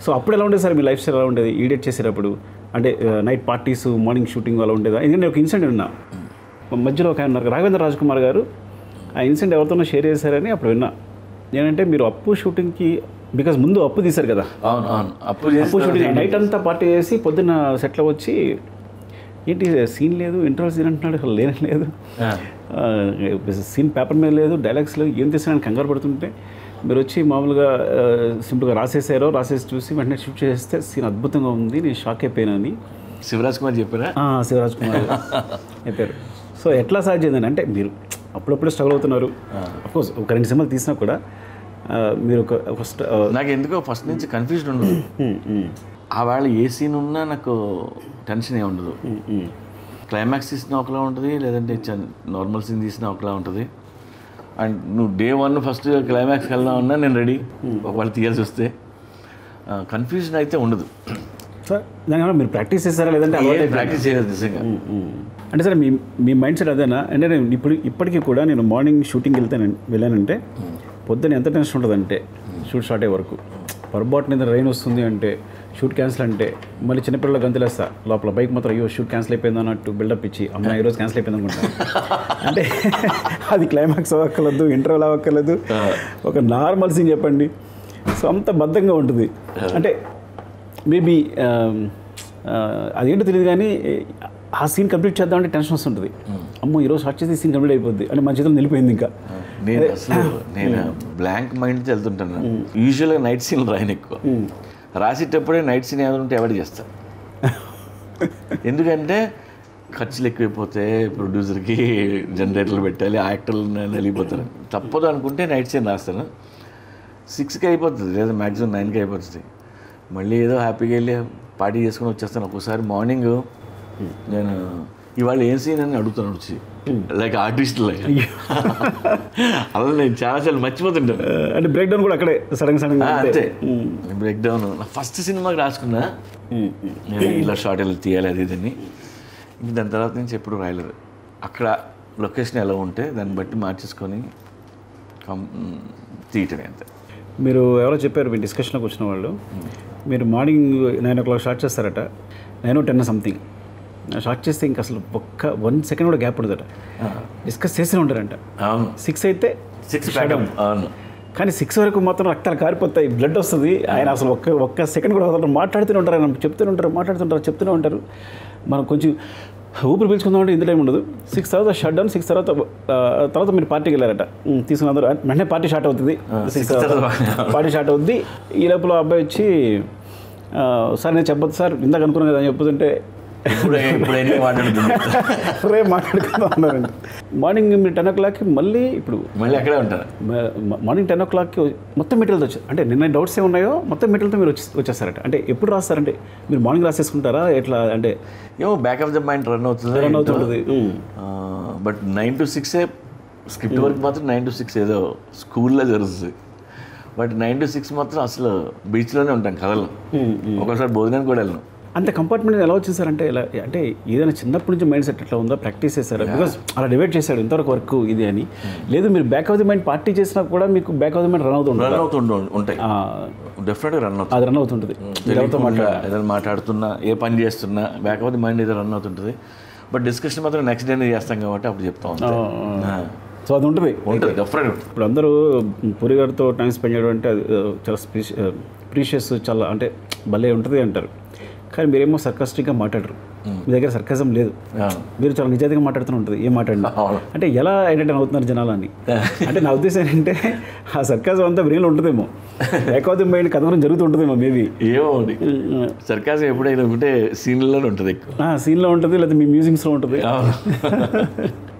So అప్పుడు ఎలా ఉండేది సార్ మీ లైఫ్ స్టైల్ ఎలా ఉండేది ఈడియట్ చేసేటప్పుడు అంటే నైట్ పార్టీస్ మార్నింగ్ షూటింగ్ అలా ఉండేదా ఎందుకంటే ఒక ఇన్సిడెంట్ విన్నా మధ్యలో ఒక ఆయన ఉన్నారు రాఘవేంద్ర రాజ్కుమార్ గారు ఆ ఇన్సిడెంట్ ఎవరితోనో షేర్ చేశారని అప్పుడు విన్నా ఏంటంటే మీరు అప్పు షూటింగ్కి బికాజ్ ముందు అప్పు తీశారు కదా అవును అవును అప్పు అప్పు షూటింగ్ చేసి నైట్ అంతా పార్టీ చేసి పొద్దున్న సెట్లో వచ్చి ఏంటి సీన్ లేదు ఇంటర్వల్ సీన్ అంటున్నాడు అసలు లేనే లేదు సీన్ పేపర్ మీద లేదు డైలాగ్స్ లేవు ఏం తీసానని కంగారు పడుతుంటే మీరు వచ్చి మామూలుగా సింపుల్గా రాసేసారో రాసేసి చూసి వెంటనే షూట్ చేస్తే సీన్ అద్భుతంగా ఉంది నేను షాక్ అయిపోయినాని శివరాజ్ కుమార్ చెప్పారా ఆ, శివరాజ్ కుమార్ చెప్పారు సో ఎట్లా సాధ్యమైందని అంటే మీరు అప్పుడప్పుడు స్ట్రగుల్ అవుతున్నారు కోర్స్ ఒక రెండు సినిమాలు తీసినా కూడా ఆ, మీరు ఒక ఒక స్ట- ఆ, నాకు ఎందుకో ఫస్ట్ నుంచి కన్ఫ్యూజన్ ఉండదు ఉమ్, ఉమ్, ఆ వేళ ఏ సీన్ ఉన్నా నాకు టెన్షన్ ఏ ఉండదు ఉమ్, ఉమ్. క్లైమాక్స్ తీసిన ఒకలా ఉంటుంది లేదంటే నార్మల్ సీన్ తీసిన ఒకలా ఉంటుంది అండ్ నువ్వు డే వన్ ఫస్ట్ క్లైమాక్స్కి వెళ్దాం ఉన్నా నేను రెడీ ఒకవేళ తీయాల్సి వస్తే కన్ఫ్యూజన్ అయితే ఉండదు సార్ దానివల్ల మీరు ప్రాక్టీస్ చేస్తారా లేదంటే అలవాటు అయిపోయిందా? ప్రాక్టీస్ చేయలేదు నిజంగా అంటే సార్ మీ మీ మైండ్ సెట్ అదేనా అంటే నేను ఇప్పుడు ఇప్పటికీ కూడా నేను మార్నింగ్ షూటింగ్ వెళ్తాను వెళ్ళానంటే పొద్దున్న ఎంత టెన్షన్ ఉంటుందంటే షూట్ స్టార్ట్ అయ్యే వరకు పొరపాటు మీద రైన్ వస్తుంది అంటే షూట్ క్యాన్సిల్ అంటే మళ్ళీ చిన్నపిల్లల గంతులేస్తా లోపల బైక్ మాత్రం అయ్యో షూట్ క్యాన్సిల్ అయిపోయింది అన్నట్టు బిల్డప్ ఇచ్చి అమ్మ ఈరోజు క్యాన్సిల్ అయిపోయింది అనుకుంటా అంటే అది క్లైమాక్స్ అవ్వక్కర్లేదు ఇంటర్వల్ అవ్వక్కర్లేదు ఒక నార్మల్ సీన్ చెప్పండి సో అంత బద్ధంగా ఉంటుంది అంటే మేబీ అదేంటో తెలియదు కానీ ఆ సీన్ కంప్లీట్ చేద్దామంటే టెన్షన్ వస్తుంటుంది అమ్మో ఈరోజు స్టార్ట్ చేసి సీన్ కంప్లీట్ అయిపోద్ది అంటే మన చేతులు నిలిపోయింది ఇంకా నేను అసలు నేను బ్లాంక్ మైండ్తో వెళ్తుంటాను యూజువల్గా నైట్ సీన్ రాయను ఎక్కువ రాసేటప్పుడే నైట్ సీన్ ఏమైనా ఉంటే అవాయిడ్ చేస్తా ఎందుకంటే ఖర్చులు ఎక్కువైపోతే ప్రొడ్యూసర్కి జనరేటర్లు పెట్టాలి ఆ యాక్టర్లు నలిగిపోతారు తప్పదు అనుకుంటే నైట్ సీన్ రాస్తాను సిక్స్కి అయిపోతుంది లేదా మ్యాక్సిమం నైన్కి అయిపోతుంది మళ్ళీ ఏదో హ్యాపీగా వెళ్ళి పార్టీ చేసుకొని వచ్చేస్తాను ఒక్కోసారి మార్నింగ్ నేను ఇవాళ ఏం సీన్ అని అడుగుతాను వచ్చి లైక్ ఆర్టిస్ట్ లైక్ అలా నేను చాలాసార్లు మర్చిపోతుంటాను అంటే బ్రేక్ డౌన్ కూడా అక్కడే సడన్ సడన్ ఆ, అంతే బ్రేక్ డౌన్ నా ఫస్ట్ సినిమాకి రాసుకున్నా నేను ఇలా షార్ట్ ఇలా తీయాలి అది ఇదని ఇంక దాని తర్వాత నుంచి ఎప్పుడు రాయలేదు అక్కడ లొకేషన్ ఎలా ఉంటే దాన్ని బట్టి మార్చేసుకొని కం తీయటమే అంతే మీరు ఎవరో చెప్పారు మీ డిస్కషన్లోకి వచ్చిన వాళ్ళు మీరు morning nine o'clock start చేస్తారట nine or ten something start చేస్తే ఇంకా అసలు ఒక్క వన్ సెకండ్ కూడా గ్యాప్ ఉండదట డిస్కస్ చేస్తూనే ఉంటారంట అవును సిక్స్ అయితే సిక్స్ ప్యాకప్ అవును కానీ సిక్స్ వరకు మాత్రం రక్తాలు కారిపోతాయి బ్లడ్ వస్తుంది ఆయన అసలు ఒక్క ఒక్క సెకండ్ కూడా వదలరు మాట్లాడుతూనే ఉంటారు ఆయన చెప్తూనే ఉంటారు మాట్లాడుతుంటారు చెప్తూనే ఉంటారు మనం కొంచెం ఊపిరి పీల్చుకుందామంటే ఇంత టైం ఉండదు సిక్స్ తర్వాత షట్ డౌన్ సిక్స్ తర్వాత ఆ, తర్వాత మీరు పార్టీకి వెళ్ళారట ఉమ్, తీసుకున్న అందరూ వెంటనే పార్టీ స్టార్ట్ అవుతుంది సిక్స్ తర్వాత పార్టీ స్టార్ట్ అవుద్ది ఈ లోపల అబ్బాయి వచ్చి ఆ, సార్ నేను చెప్పొద్దు సార్ ఇందాక అనుకున్నాను కదా అని చెప్పుతుంటే ఇప్పుడు ఇప్పుడు ఎన్ని మాట్లాడుతుంది రేపు మాట్లాడుకుందాం అన్నారండి మార్నింగ్ మీరు టెన్ ఓ క్లాక్కి మళ్ళీ ఇప్పుడు మళ్ళీ అక్కడే ఉంటారు మ- మార్నింగ్ టెన్ ఓ క్లాక్కి మొత్తం మెటీరియల్తో వచ్చారు అంటే నిన్న డౌట్స్ ఏ ఉన్నాయో మొత్తం మెటీరియల్తో మీరు వచ్చి వచ్చేస్తారట అంటే ఎప్పుడు రాస్తారంటే మీరు మార్నింగ్ రాసేసుకుంటారా ఎట్లా అంటే ఏమో back of the mind run అవుతుంది రన్ అవుతుంటుంది బట్ నైన్ టు సిక్సే స్క్రిప్ట్ వర్క్ మాత్రం నైన్ టు సిక్స్ ఏదో స్కూల్లో జరుగుతుంది బట్ నైన్ టు సిక్స్ మాత్రం అసలు బీచ్లోనే ఉంటాం కథలు ఒకసారి భోజనానికి కూడా వెళ్ళను అంత కంపార్ట్మెంట్ ఎలా వచ్చేసారంటే ఇలా అంటే ఏదైనా చిన్నప్పటి నుంచి మైండ్ సెట్ ఎట్లా ఉందో ప్రాక్టీస్ చేశారా బికాస్ అలా డివైడ్ చేశాడు ఇంతవరకు వర్క్ ఇది అని లేదు మీరు back of the mind party చేసినా కూడా మీకు back of the mind run అవుతుంది రన్ అవుతుండ ఉంటాయి డెఫినెట్గా రన్ అవుతుంది అది రన్ అవుతుంటుంది మీరు ఎవరితో తెలియకుండా ఏదైనా మాట్లాడుతున్నా ఏ పని చేస్తున్నా బ్యాక్ ఆఫ్ ది మైండ్ ఏదో రన్ అవుతుంటుంది బట్ డిస్కషన్ మాత్రం నెక్స్ట్ డేనే చేస్తాం కాబట్టి అప్పుడు చెప్తాం అంతే సో అది ఉంటుంది ఉంటుంది డెఫినెట్ ఇప్పుడు అందరూ పూరి గారితో టైం స్పెండ్ చేయడం అంటే అది ఆ, చాలా స్పీష్ ప్రీషియస్ చాలా అంటే భలే ఉంటుంది అంటారు కానీ మీరేమో సర్కాస్టిక్గా మాట్లాడరు మీ దగ్గర సర్కజం లేదు మీరు చాలా నిజాయితీగా మాట్లాడుతూ ఉంటుంది ఏం మాట్లాడినా అవును. అంటే ఎలా ఎంటర్టైన్ అవుతున్నారు జనాలు అని అంటే నా ఉద్దేశం ఏంటంటే ఆ సర్కాజం అంతా బ్రెయిన్లో ఉంటుందేమో లేకపోతే మైండ్ కథనం జరుగుతూ ఉంటుందేమో మేబీ ఏమో సర్కాసం ఎప్పుడైనా ఒకటే సీన్లోనే ఉంటుంది ఎక్కువ సీన్లో ఉంటుంది లేదా మీ మ్యూజిక్స్లో ఉంటుంది అవును